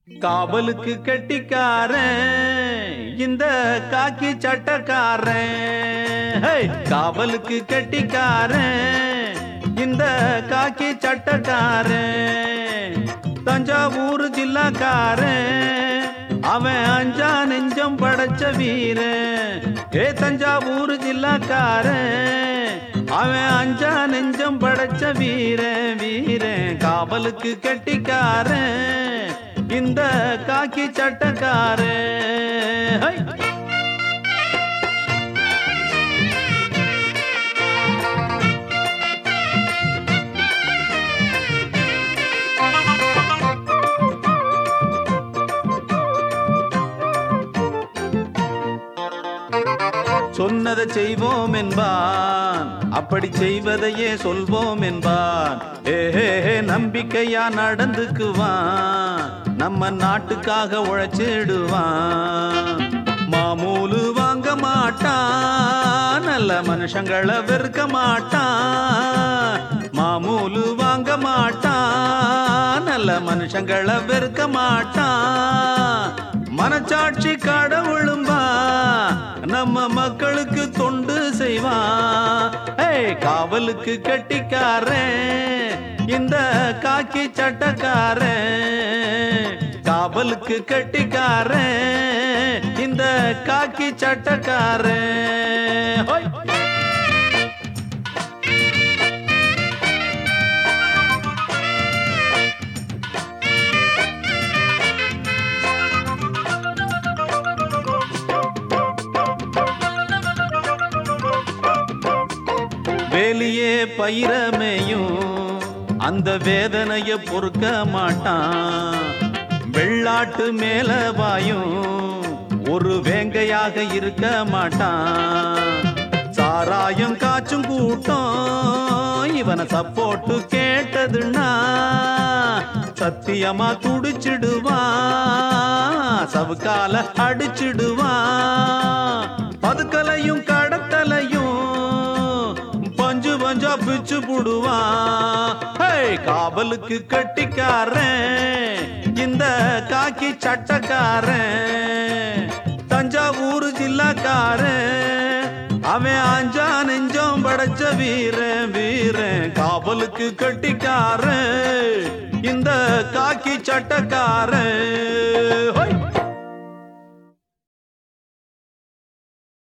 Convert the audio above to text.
காவலுக்கு கட்டிக்காரன் இந்த காக்கி சட்டக்காரன் ஹே! காவலுக்கு கட்டிக்காரன் இந்த காக்கி சட்டக்காரன் தஞ்சாவூர் ஜில்லாக்காரன் அவன் அஞ்சா நெஞ்சம் படைச்ச வீரன் ஏ தஞ்சாவூர் ஜில்லாக்காரன் அவன் அஞ்சா நெஞ்சம் படைச்ச வீரன் வீரன் காவலுக்கு கட்டிக்காரன் இந்த காக்கி சட்டக்காரன் ஹை! சொன்னதை செய்வோம் என்பான் அப்படி செய்வதையே சொல்வோம் என்பான் ஏஹே நம்பிக்கையா நடந்துக்குவான் நம்ம நாட்டுக்காக உழைச்சிடுவான் மாமூலு வாங்க மாட்டான் நல்ல மனுஷங்களை வெறுக்க மாட்டான் மாமூலு வாங்க மாட்டான் நல்ல மனுஷங்களை வெறுக்க மாட்டான் மனச்சாட்சி கடவுளும்பா நம்ம மக்களுக்கு தொண்டு செய்வான் ஏய் காவலுக்கு கட்டிக்காரன் இந்த காக்கி சட்டக்காரன் காவலுக்கு கட்டிக்காரன் இந்த காக்கி சட்டக்காரன் ஹோய் வேலியே பயிரமேயும் அந்த வேதனைய பொறுக்க மாட்டான் வெள்ளாட்டு மேல வாயும் ஒரு வேங்கையாக இருக்க மாட்டான் சாராயம் காச்சும் கூட்டம் இவனை சப்போட்டு கேட்டதுன்னா சத்தியமா துடிச்சிடுவான் சவுக்கால அடிச்சிடுவான் பதுக்கலையும் கடத்தலையும் பஞ்சு பஞ்சா பிச்சு புடுவான் ஹே, காவலுக்கு கட்டிக்காரன் இந்த காக்கி சட்டக்காரன் தஞ்சாவூர் ஜில்லாக்காரன் அவன் அஞ்சா நெஞ்சம் படைச்ச வீரன் வீரன் காவலுக்கு கட்டிக்காரன் இந்த காக்கி சட்டக்காரன் ஹோய்